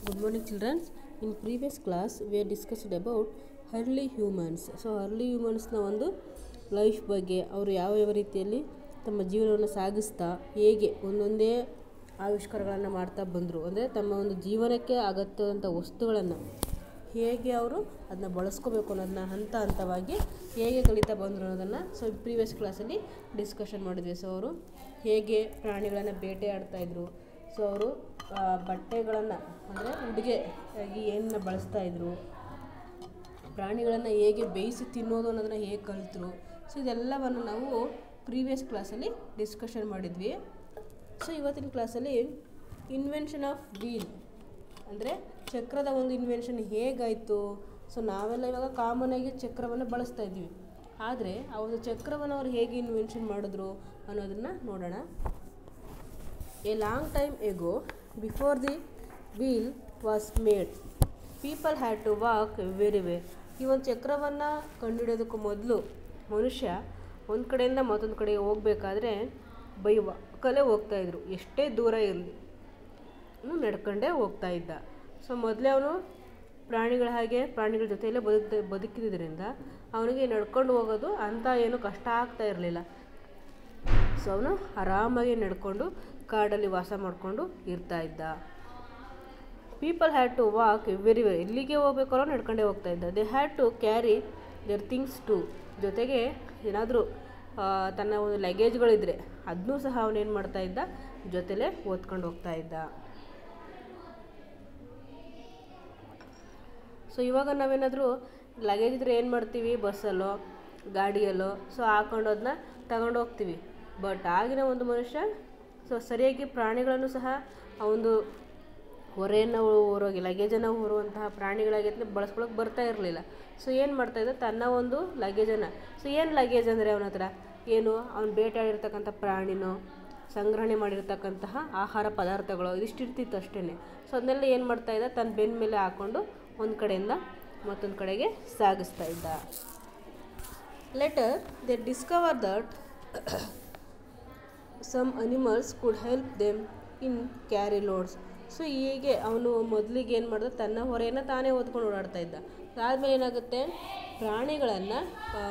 Good morning, children. In previous class, we had discussed about early humans. So early ಹ್ಯೂಮನ್ಸ್ನ ಒಂದು life ಬಗ್ಗೆ ಅವರು ಯಾವ ಯಾವ ರೀತಿಯಲ್ಲಿ ತಮ್ಮ ಜೀವನವನ್ನು ಸಾಗಿಸ್ತಾ ಹೇಗೆ ಒಂದೊಂದೇ ಆವಿಷ್ಕಾರಗಳನ್ನು ಮಾಡ್ತಾ ಬಂದರು ಅಂದರೆ ತಮ್ಮ ಒಂದು ಜೀವನಕ್ಕೆ ಅಗತ್ಯವಾದಂಥ ವಸ್ತುಗಳನ್ನು ಹೇಗೆ ಅವರು ಅದನ್ನ ಬಳಸ್ಕೋಬೇಕು ಅನ್ನೋದನ್ನ ಹಂತ ಹಂತವಾಗಿ ಹೇಗೆ ಕಲಿತಾ ಬಂದರು ಅನ್ನೋದನ್ನು ಸೊ ಪ್ರೀವಿಯಸ್ ಕ್ಲಾಸಲ್ಲಿ ಡಿಸ್ಕಷನ್ ಮಾಡಿದ್ವಿ ಸೊ ಅವರು ಹೇಗೆ ಪ್ರಾಣಿಗಳನ್ನು ಬೇಟೆಯಾಡ್ತಾಯಿದ್ರು ಸೊ ಅವರು ಬಟ್ಟೆಗಳನ್ನು ಅಂದರೆ ಉಡುಗೆ ಆಗಿ ಏನನ್ನ ಬಳಸ್ತಾ ಇದ್ರು ಪ್ರಾಣಿಗಳನ್ನು ಹೇಗೆ ಬೇಯಿಸಿ ತಿನ್ನೋದು ಅನ್ನೋದನ್ನು ಹೇಗೆ ಕಲಿತರು ಸೊ ಇದೆಲ್ಲವನ್ನು ನಾವು ಪ್ರೀವಿಯಸ್ ಕ್ಲಾಸಲ್ಲಿ ಡಿಸ್ಕಷನ್ ಮಾಡಿದ್ವಿ ಸೊ ಇವತ್ತಿನ ಕ್ಲಾಸಲ್ಲಿ ಇನ್ವೆನ್ಷನ್ ಆಫ್ ವೀಲ್ ಅಂದರೆ ಚಕ್ರದ ಒಂದು ಇನ್ವೆನ್ಷನ್ ಹೇಗಾಯಿತು ಸೊ ನಾವೆಲ್ಲ ಇವಾಗ ಕಾಮನಾಗಿ ಚಕ್ರವನ್ನು ಬಳಸ್ತಾ ಇದ್ದೀವಿ ಆದರೆ ಆ ಒಂದು ಚಕ್ರವನ್ನು ಅವ್ರು ಹೇಗೆ ಇನ್ವೆನ್ಷನ್ ಮಾಡಿದ್ರು ಅನ್ನೋದನ್ನು ನೋಡೋಣ a long time ago before the wheel was made people had to walk very way ಈ ಒಂದು ಚಕ್ರವನ್ನು ಕಂಡುಹಿಡಿಯೋದಕ್ಕೂ ಮೊದಲು ಮನುಷ್ಯ ಒಂದು ಕಡೆಯಿಂದ ಮತ್ತೊಂದು ಕಡೆಗೆ ಹೋಗಬೇಕಾದ್ರೆ ಬೈ ವಾಕಲ್ಲೇ ಹೋಗ್ತಾಯಿದ್ರು ಎಷ್ಟೇ ದೂರ ಇರಲಿ ನಡ್ಕೊಂಡೇ ಹೋಗ್ತಾ ಇದ್ದ ಸೊ ಮೊದಲೇ ಅವನು ಪ್ರಾಣಿಗಳ ಹಾಗೆ ಪ್ರಾಣಿಗಳ ಜೊತೆಯಲ್ಲೇ ಬದುಕ್ತಾ ಬದುಕಿದ್ದರಿಂದ ಅವನಿಗೆ ನಡ್ಕೊಂಡು ಹೋಗೋದು ಅಂಥ ಏನು ಕಷ್ಟ ಆಗ್ತಾ ಇರಲಿಲ್ಲ ಸೊ ಅವನು ಆರಾಮಾಗಿ ನಡ್ಕೊಂಡು ಕಾಡಲ್ಲಿ ವಾಸ ಮಾಡಿಕೊಂಡು ಇರ್ತಾ ಇದ್ದ people had to walk very very ಎಲ್ಲಿಗೆ ಹೋಗ್ಬೇಕಾರೋ ನಡ್ಕೊಂಡೇ ಹೋಗ್ತಾ ಇದ್ದ they had to carry their things to ಜೊತೆಗೆ ಏನಾದರೂ ತನ್ನ ಒಂದು ಲಗೇಜ್ಗಳಿದ್ರೆ ಅದನ್ನೂ ಸಹ ಅವನೇನು ಮಾಡ್ತಾ ಇದ್ದ ಜೊತೆಲೇ ಓದ್ಕೊಂಡು ಹೋಗ್ತಾ ಇದ್ದ ಸೊ ಇವಾಗ ನಾವೇನಾದರೂ ಲಗೇಜ್ ಇದ್ರೆ ಏನು ಮಾಡ್ತೀವಿ ಬಸ್ಸಲ್ಲೋ ಗಾಡಿಯಲ್ಲೋ ಸೊ ಹಾಕೊಂಡು ಅದನ್ನ ತಗೊಂಡು ಹೋಗ್ತೀವಿ ಬಟ್ ಆಗಿನ ಒಂದು ಮನುಷ್ಯ ಸೊ ಸರಿಯಾಗಿ ಪ್ರಾಣಿಗಳನ್ನು ಸಹ ಆ ಒಂದು ಹೊರೆಯನ್ನು ಹೊರೋಗಿ ಲಗೇಜನ್ನು ಹೊರುವಂತಹ ಪ್ರಾಣಿಗಳಾಗಿದ್ರೆ ಬಳಸ್ಕೊಳಕ್ಕೆ ಬರ್ತಾ ಇರಲಿಲ್ಲ ಸೊ ಏನು ಮಾಡ್ತಾಯಿದ್ದ ತನ್ನ ಒಂದು ಲಗೇಜನ್ನು ಸೊ ಏನು ಲಗೇಜ್ ಅಂದರೆ ಅವನ ಹತ್ರ ಏನು ಅವ್ನು ಬೇಟೆಯಾಡಿರ್ತಕ್ಕಂಥ ಪ್ರಾಣಿನೋ ಸಂಗ್ರಹಣೆ ಮಾಡಿರ್ತಕ್ಕಂತಹ ಆಹಾರ ಪದಾರ್ಥಗಳು ಇದಿಷ್ಟು ಇರ್ತಿತ್ತು ಅಷ್ಟೇ ಸೊ ಅದನ್ನೆಲ್ಲ ಏನು ಮಾಡ್ತಾಯಿದ್ದ ತನ್ನ ಬೆನ್ನ ಮೇಲೆ ಹಾಕ್ಕೊಂಡು ಒಂದು ಕಡೆಯಿಂದ ಮತ್ತೊಂದು ಕಡೆಗೆ ಸಾಗಿಸ್ತಾ ಇದ್ದ later they discover that some animals could help them in carry loads so ಹೀಗೆ ಅವನು ಮೊದಲಿಗೆ ಏನು ಮಾಡ್ದ ತನ್ನ ಹೊರೆಯನ್ನು ತಾನೇ ಓದ್ಕೊಂಡು ಓಡಾಡ್ತಾ ಇದ್ದ ಅದಾದಮೇಲೆ ಏನಾಗುತ್ತೆ ಪ್ರಾಣಿಗಳನ್ನು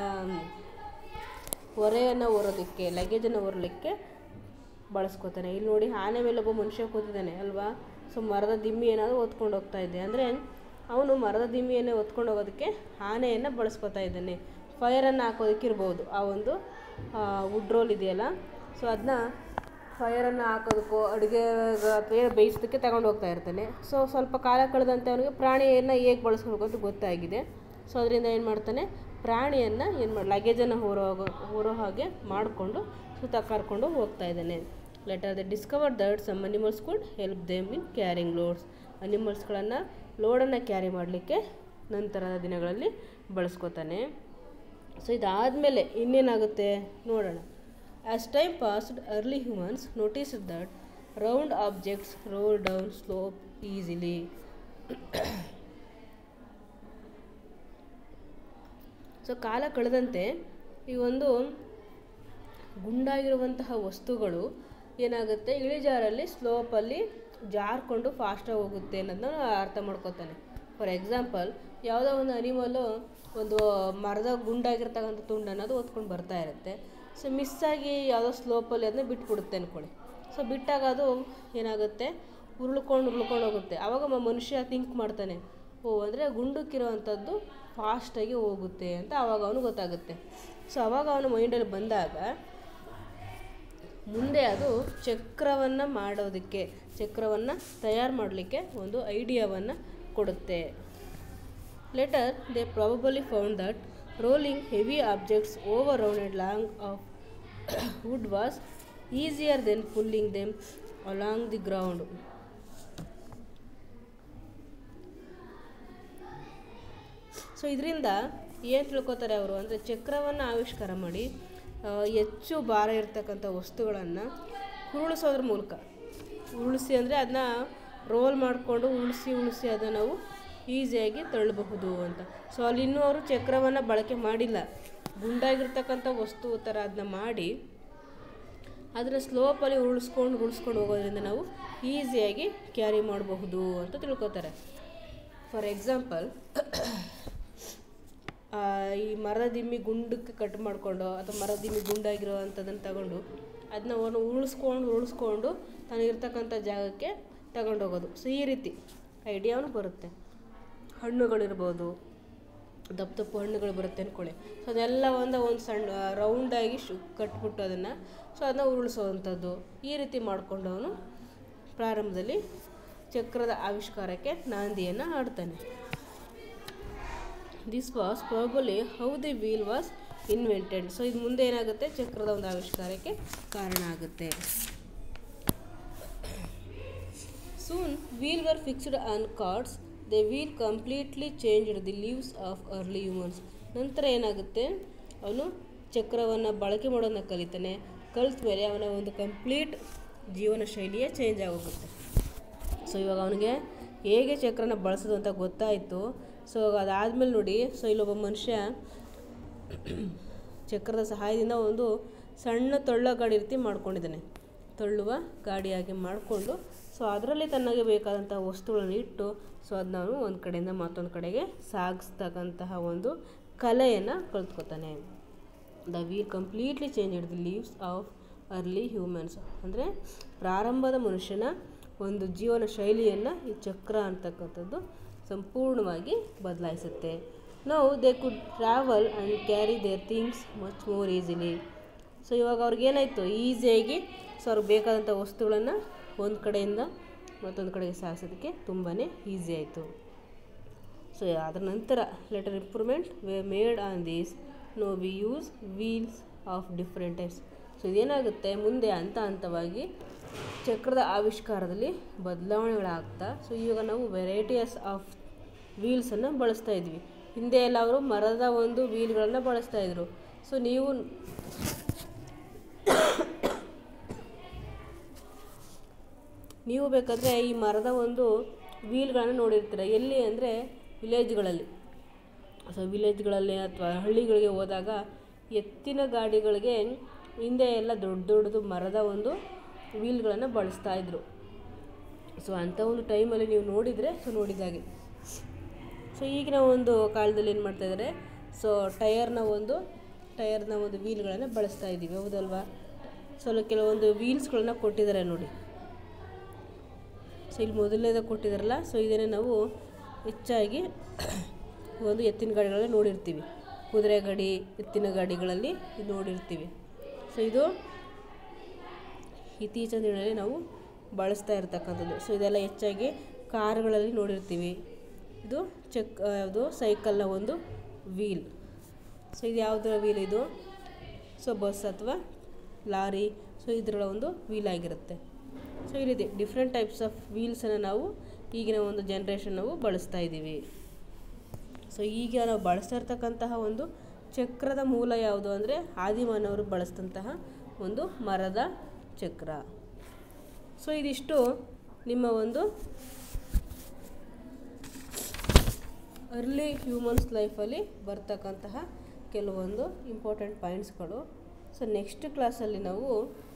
ಹೊರೆಯನ್ನು ಹೊರೋದಕ್ಕೆ ಲಗೇಜನ್ನು ಹೊರಲಿಕ್ಕೆ ಬಳಸ್ಕೋತಾನೆ ಇಲ್ಲಿ ನೋಡಿ ಆನೆ ಮೇಲೆ ಒಬ್ಬ ಮನುಷ್ಯ ಕೂತಿದ್ದಾನೆ ಅಲ್ವಾ ಸೊ ಮರದ ದಿಮ್ಮಿ ಏನಾದರೂ ಹೊತ್ಕೊಂಡು ಹೋಗ್ತಾ ಇದ್ದೆ ಅಂದರೆ ಅವನು ಮರದ ದಿಮ್ಮಿಯನ್ನೇ ಹೊತ್ಕೊಂಡು ಹೋಗೋದಕ್ಕೆ ಆನೆಯನ್ನು ಬಳಸ್ಕೊತಾ ಇದ್ದಾನೆ ಫೈರನ್ನು ಹಾಕೋದಕ್ಕೆ ಇರ್ಬೋದು ಆ ಒಂದು ವುಡ್ ರೋಲ್ ಇದೆಯಲ್ಲ ಸೊ ಅದನ್ನ ಫೈರನ್ನು ಹಾಕೋದಕ್ಕೋ ಅಡುಗೆ ಅಥವಾ ಏನೋ ಬೇಯಿಸೋದಕ್ಕೆ ತಗೊಂಡು ಹೋಗ್ತಾ ಇರ್ತಾನೆ ಸೊ ಸ್ವಲ್ಪ ಕಾಲ ಕಳೆದಂತೆ ಅವನಿಗೆ ಪ್ರಾಣಿಯನ್ನು ಹೇಗೆ ಬಳಸ್ಕೋಬೇಕು ಅಂತ ಗೊತ್ತಾಗಿದೆ ಸೊ ಅದರಿಂದ ಏನು ಮಾಡ್ತಾನೆ ಪ್ರಾಣಿಯನ್ನು ಏನು ಮಾಡಿ ಲಗೇಜನ್ನು ಹೊರೋ ಹೊರೋ ಹಾಗೆ ಮಾಡಿಕೊಂಡು ಸುತ್ತ ಕರ್ಕೊಂಡು ಹೋಗ್ತಾ ಇದ್ದಾನೆ later the discover that some animals could help them in carrying loads ಅನಿಮಲ್ಸ್ಗಳನ್ನು ಲೋಡನ್ನು ಕ್ಯಾರಿ ಮಾಡಲಿಕ್ಕೆ ನಂತರದ ದಿನಗಳಲ್ಲಿ ಬಳಸ್ಕೋತಾನೆ ಸೊ ಇದಾದಮೇಲೆ ಇನ್ನೇನಾಗುತ್ತೆ ನೋಡೋಣ as time passed early humans notice that round objects roll down slope easily so ಕಾಲ ಕಳೆದಂತೆ ಈ ಒಂದು ಗುಂಡಾಗಿರುವಂತಹ ವಸ್ತುಗಳು ಏನಾಗುತ್ತೆ ಇಳಿಜಾರಲ್ಲಿ ಸ್ಲೋಪಲ್ಲಿ ಜಾರ್ಕೊಂಡು ಫಾಸ್ಟಾಗಿ ಹೋಗುತ್ತೆ ಅನ್ನೋದನ್ನ ಅರ್ಥ ಮಾಡ್ಕೋತಾನೆ ಫಾರ್ ಎಕ್ಸಾಂಪಲ್ ಯಾವುದೋ ಒಂದು ಅನಿಮಲ್ಲು ಒಂದು ಮರದ ಗುಂಡಾಗಿರ್ತಕ್ಕಂಥ ತುಂಡನ್ನು ಅದು ಹೊತ್ಕೊಂಡು ಬರ್ತಾ ಇರುತ್ತೆ ಸೊ ಮಿಸ್ಸಾಗಿ ಯಾವುದೋ ಸ್ಲೋಪಲ್ಲಿ ಅದನ್ನ ಬಿಟ್ಬಿಡುತ್ತೆ ಅಂದ್ಕೊಳ್ಳಿ ಸೊ ಬಿಟ್ಟಾಗ ಅದು ಏನಾಗುತ್ತೆ ಉರುಳ್ಕೊಂಡು ಉರುಳ್ಕೊಂಡು ಹೋಗುತ್ತೆ ಆವಾಗ ಮನುಷ್ಯ ಥಿಂಕ್ ಮಾಡ್ತಾನೆ ಓ ಅಂದರೆ ಗುಂಡಕ್ಕಿರೋವಂಥದ್ದು ಫಾಸ್ಟಾಗಿ ಹೋಗುತ್ತೆ ಅಂತ ಆವಾಗ ಅವನು ಗೊತ್ತಾಗುತ್ತೆ ಸೊ ಆವಾಗ ಅವನ ಮೈಂಡಲ್ಲಿ ಬಂದಾಗ ಮುಂದೆ ಅದು ಚಕ್ರವನ್ನು ಮಾಡೋದಕ್ಕೆ ಚಕ್ರವನ್ನು ತಯಾರು ಮಾಡಲಿಕ್ಕೆ ಒಂದು ಐಡಿಯಾವನ್ನು ಕೊಡುತ್ತೆ later they probably found that rolling heavy objects over rounded long of wood was easier then pulling them along the ground so ಇದರಿಂದ ಏನು ತಿಳ್ಕೊತಾರೆ ಅವರು ಅಂದರೆ ಚಕ್ರವನ್ನು ಆವಿಷ್ಕಾರ ಮಾಡಿ ಹೆಚ್ಚು ಭಾರ ಇರ್ತಕ್ಕಂಥ ವಸ್ತುಗಳನ್ನು ಉರುಳಿಸೋದ್ರ ಮೂಲಕ ಉರುಳಿಸಿ ಅಂದರೆ ಅದನ್ನ ರೋಲ್ ಮಾಡಿಕೊಂಡು ಉಳಿಸಿ ಉಳಿಸಿ ಅದನ್ನು ನಾವು ಈಸಿಯಾಗಿ ತಳ್ಳಬಹುದು ಅಂತ ಸೊ ಅಲ್ಲಿ ಇನ್ನೂ ಅವರು ಚಕ್ರವನ್ನು ಬಳಕೆ ಮಾಡಿಲ್ಲ ಗುಂಡಾಗಿರ್ತಕ್ಕಂಥ ವಸ್ತು ಥರ ಅದನ್ನ ಮಾಡಿ ಅದರ ಸ್ಲೋಪಲ್ಲಿ ಉರುಳಿಸ್ಕೊಂಡು ಉರುಳಿಸ್ಕೊಂಡು ಹೋಗೋದ್ರಿಂದ ನಾವು ಈಸಿಯಾಗಿ ಕ್ಯಾರಿ ಮಾಡಬಹುದು ಅಂತ ತಿಳ್ಕೊತಾರೆ ಫಾರ್ ಎಕ್ಸಾಂಪಲ್ ಈ ಮರದ ದಿಮ್ಮಿ ಗುಂಡಕ್ಕೆ ಕಟ್ ಮಾಡಿಕೊಂಡು ಅಥವಾ ಮರದ ದಿಮ್ಮಿ ಗುಂಡಾಗಿರೋ ಅಂಥದ್ದನ್ನು ತಗೊಂಡು ಅದನ್ನ ಅವನು ಉರುಳಿಸ್ಕೊಂಡು ಉರುಳಿಸ್ಕೊಂಡು ತನಗಿರ್ತಕ್ಕಂಥ ಜಾಗಕ್ಕೆ ತಗೊಂಡೋಗೋದು ಸೊ ಈ ರೀತಿ ಐಡಿಯಾನು ಬರುತ್ತೆ ಹಣ್ಣುಗಳಿರ್ಬೋದು ದಪ್ಪ ದಪ್ಪ ಹಣ್ಣುಗಳು ಬರುತ್ತೆ ಅಂದ್ಕೊಳ್ಳಿ ಸೊ ಅದೆಲ್ಲ ಒಂದು ಒಂದು ಸಣ್ಣ ರೌಂಡಾಗಿ ಶು ಕಟ್ಬಿಟ್ಟು ಅದನ್ನು ಸೊ ಅದನ್ನ ಉರುಳಿಸೋವಂಥದ್ದು ಈ ರೀತಿ ಮಾಡಿಕೊಂಡು ಅವನು ಪ್ರಾರಂಭದಲ್ಲಿ ಚಕ್ರದ ಆವಿಷ್ಕಾರಕ್ಕೆ ನಾಂದಿಯನ್ನು ಆಡ್ತಾನೆ this was probably how the wheel was invented so ಇದು ಮುಂದೆ ಏನಾಗುತ್ತೆ ಚಕ್ರದ ಒಂದು ಆವಿಷ್ಕಾರಕ್ಕೆ ಕಾರಣ ಆಗುತ್ತೆ soon wheel were fixed on carts the wheel completely changed the lives of early humans ನಂತರ ಏನಾಗುತ್ತೆ ಅವನು ಚಕ್ರವನ್ನು ಬಳಕೆ ಮಾಡೋದನ್ನ ಕಲಿತಾನೆ ಕಲಿತ ಮೇಲೆ ಅವನ ಒಂದು ಕಂಪ್ಲೀಟ್ ಜೀವನ ಶೈಲಿಯೇ ಚೇಂಜ್ ಆಗೋಗುತ್ತೆ ಸೊ ಇವಾಗ ಅವನಿಗೆ ಹೇಗೆ ಚಕ್ರನ ಬಳಸೋದು ಅಂತ ಗೊತ್ತಾಯಿತು ಸೊ ಅದಾದಮೇಲೆ ನೋಡಿ ಸೊ ಇಲ್ಲೊಬ್ಬ ಮನುಷ್ಯ ಚಕ್ರದ ಸಹಾಯದಿಂದ ಒಂದು ಸಣ್ಣ ತಳ್ಳ ಗಾಡಿ ರೀತಿ ಮಾಡ್ಕೊಂಡಿದ್ದಾನೆ ತಳ್ಳುವ ಗಾಡಿಯಾಗಿ ಮಾಡಿಕೊಂಡು ಸೊ ಅದರಲ್ಲಿ ತನಗೆ ಬೇಕಾದಂಥ ವಸ್ತುಗಳನ್ನು ಇಟ್ಟು ಸೊ ಅದನ್ನ ಅವನು ಒಂದು ಕಡೆಯಿಂದ ಮತ್ತೊಂದು ಕಡೆಗೆ ಸಾಗಿಸ್ತಕ್ಕಂತಹ ಒಂದು ಕಲೆಯನ್ನು ಕಲ್ತ್ಕೊತಾನೆ the wheel completely change the lives of early humans ಅಂದರೆ ಪ್ರಾರಂಭದ ಮನುಷ್ಯನ ಒಂದು ಜೀವನ ಶೈಲಿಯನ್ನು ಈ ಚಕ್ರ ಅಂತಕ್ಕಂಥದ್ದು ಸಂಪೂರ್ಣವಾಗಿ ಬದಲಾಯಿಸುತ್ತೆ ನಾವು they could travel and carry their things much more easily so ಇವಾಗ ಅವ್ರಿಗೇನಾಯಿತು ಈಸಿಯಾಗಿ ಸೊ ಅವ್ರಿಗೆ ಬೇಕಾದಂಥ ವಸ್ತುಗಳನ್ನು ಒಂದು ಕಡೆಯಿಂದ ಮತ್ತೊಂದು ಕಡೆಗೆ ಸಾಗಿಸೋದಕ್ಕೆ ತುಂಬಾ ಈಸಿ ಆಯಿತು ಸೊ ಅದರ ನಂತರ later improvement were made on these now we use wheels of different types so ಇದೇನಾಗುತ್ತೆ ಮುಂದೆ ಹಂತ ಹಂತವಾಗಿ ಚಕ್ರದ ಆವಿಷ್ಕಾರದಲ್ಲಿ ಬದಲಾವಣೆಗಳಾಗ್ತಾ ಸೊ ಇವಾಗ ನಾವು ವೆರೈಟಿಯಸ್ ಆಫ್ ವೀಲ್ಸನ್ನು ಬಳಸ್ತಾ ಇದ್ವಿ ಹಿಂದೆ ಎಲ್ಲ ಅವರು ಮರದ ಒಂದು ವೀಲ್ಗಳನ್ನು ಬಳಸ್ತಾ ಇದ್ರು ಸೊ ನೀವು ನೀವು ಬೇಕಾದರೆ ಈ ಮರದ ಒಂದು ವೀಲ್ಗಳನ್ನು ನೋಡಿರ್ತೀರ ಎಲ್ಲಿ ಅಂದರೆ ವಿಲೇಜ್ಗಳಲ್ಲಿ ಸೊ ವಿಲೇಜ್ಗಳಲ್ಲಿ ಅಥವಾ ಹಳ್ಳಿಗಳಿಗೆ ಹೋದಾಗ ಎತ್ತಿನ ಗಾಡಿಗಳಿಗೆ ಹಿಂದೆ ಎಲ್ಲ ದೊಡ್ಡ ದೊಡ್ಡದು ಮರದ ಒಂದು ವೀಲ್ಗಳನ್ನು ಬಳಸ್ತಾ ಇದ್ರು ಸೊ ಅಂಥ ಒಂದು ಟೈಮಲ್ಲಿ ನೀವು ನೋಡಿದರೆ ಸೊ ನೋಡಿದಾಗೆ ಸೊ ಈಗಿನ ಒಂದು ಕಾಲದಲ್ಲಿ ಏನು ಮಾಡ್ತಾಯಿದ್ದಾರೆ ಸೊ ಟಯರ್ನ ಒಂದು ಟಯರ್ನ ಒಂದು ವೀಲ್ಗಳನ್ನು ಬಳಸ್ತಾ ಇದ್ದೀವಿ ಹೌದಲ್ವಾ ಸೊ ಕೆಲವೊಂದು ವೀಲ್ಸ್ಗಳನ್ನ ಕೊಟ್ಟಿದ್ದಾರೆ ನೋಡಿ ಸೊ ಇಲ್ಲಿ ಮೊದಲನೇದಾಗ ಕೊಟ್ಟಿದ್ದಾರಲ್ಲ ಸೊ ಇದನ್ನೇ ನಾವು ಹೆಚ್ಚಾಗಿ ಒಂದು ಎತ್ತಿನ ಗಾಡಿಗಳಲ್ಲಿ ನೋಡಿರ್ತೀವಿ ಕುದುರೆ ಗಾಡಿ ಎತ್ತಿನ ಗಾಡಿಗಳಲ್ಲಿ ಇದು ನೋಡಿರ್ತೀವಿ ಸೊ ಇದು ಇತ್ತೀಚಿನ ದಿನಗಳಲ್ಲಿ ನಾವು ಬಳಸ್ತಾ ಇರ್ತಕ್ಕಂಥದ್ದು ಸೊ ಇದೆಲ್ಲ ಹೆಚ್ಚಾಗಿ ಕಾರುಗಳಲ್ಲಿ ನೋಡಿರ್ತೀವಿ ಇದು ಚೆಕ್ ಯಾವುದು ಸೈಕಲ್ನ ಒಂದು ವೀಲ್ ಸೊ ಇದು ಯಾವುದರ ವೀಲ್ ಇದು ಸೊ ಬಸ್ ಅಥವಾ ಲಾರಿ ಸೊ ಇದರ ಒಂದು ವೀಲ್ ಆಗಿರುತ್ತೆ ಸೊ ಈ ರೀತಿ ಡಿಫ್ರೆಂಟ್ ಟೈಪ್ಸ್ ಆಫ್ ವೀಲ್ಸನ್ನು ನಾವು ಈಗಿನ ಒಂದು ಜನ್ರೇಷನ್ ನಾವು ಬಳಸ್ತಾ ಇದ್ದೀವಿ ಸೊ ಈಗ ನಾವು ಬಳಸ್ತಾ ಇರ್ತಕ್ಕಂತಹ ಒಂದು ಚಕ್ರದ ಮೂಲ ಯಾವುದು ಅಂದರೆ ಆದಿಮಾನವರು ಬಳಸಿದಂತಹ ಒಂದು ಮರದ ಚಕ್ರ ಸೊ ಇದಿಷ್ಟು ನಿಮ್ಮ ಒಂದು ಅರ್ಲಿ ಹ್ಯೂಮನ್ಸ್ ಲೈಫಲ್ಲಿ ಬರ್ತಕ್ಕಂತಹ ಕೆಲವೊಂದು ಇಂಪಾರ್ಟೆಂಟ್ ಪಾಯಿಂಟ್ಸ್ಗಳು ಸೊ ನೆಕ್ಸ್ಟ್ ಕ್ಲಾಸಲ್ಲಿ ನಾವು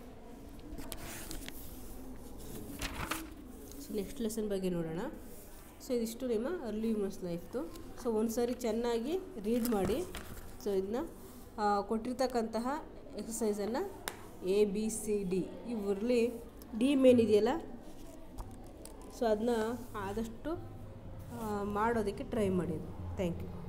ಸೊ ನೆಕ್ಸ್ಟ್ ಲೆಸನ್ ಬಗ್ಗೆ ನೋಡೋಣ ಸೊ ಇದಿಷ್ಟು ನಿಮ್ಮ ಅರ್ಲಿ ಹ್ಯೂಮನ್ಸ್ ಲೈಫ್ದು ಸೊ ಒಂದು ಸಾರಿ ಚೆನ್ನಾಗಿ ರೀಡ್ ಮಾಡಿ ಸೊ ಇದನ್ನ ಕೊಟ್ಟಿರ್ತಕ್ಕಂತಹ ಎಕ್ಸಸೈಸನ್ನು ಎ ಬಿ ಸಿ ಡಿ ಇವರಲ್ಲಿ ಡಿ ಮೇನ್ ಇದೆಯಲ್ಲ ಸೊ ಅದನ್ನ ಆದಷ್ಟು ಮಾಡೋದಕ್ಕೆ ಟ್ರೈ ಮಾಡಿ ಥ್ಯಾಂಕ್ ಯು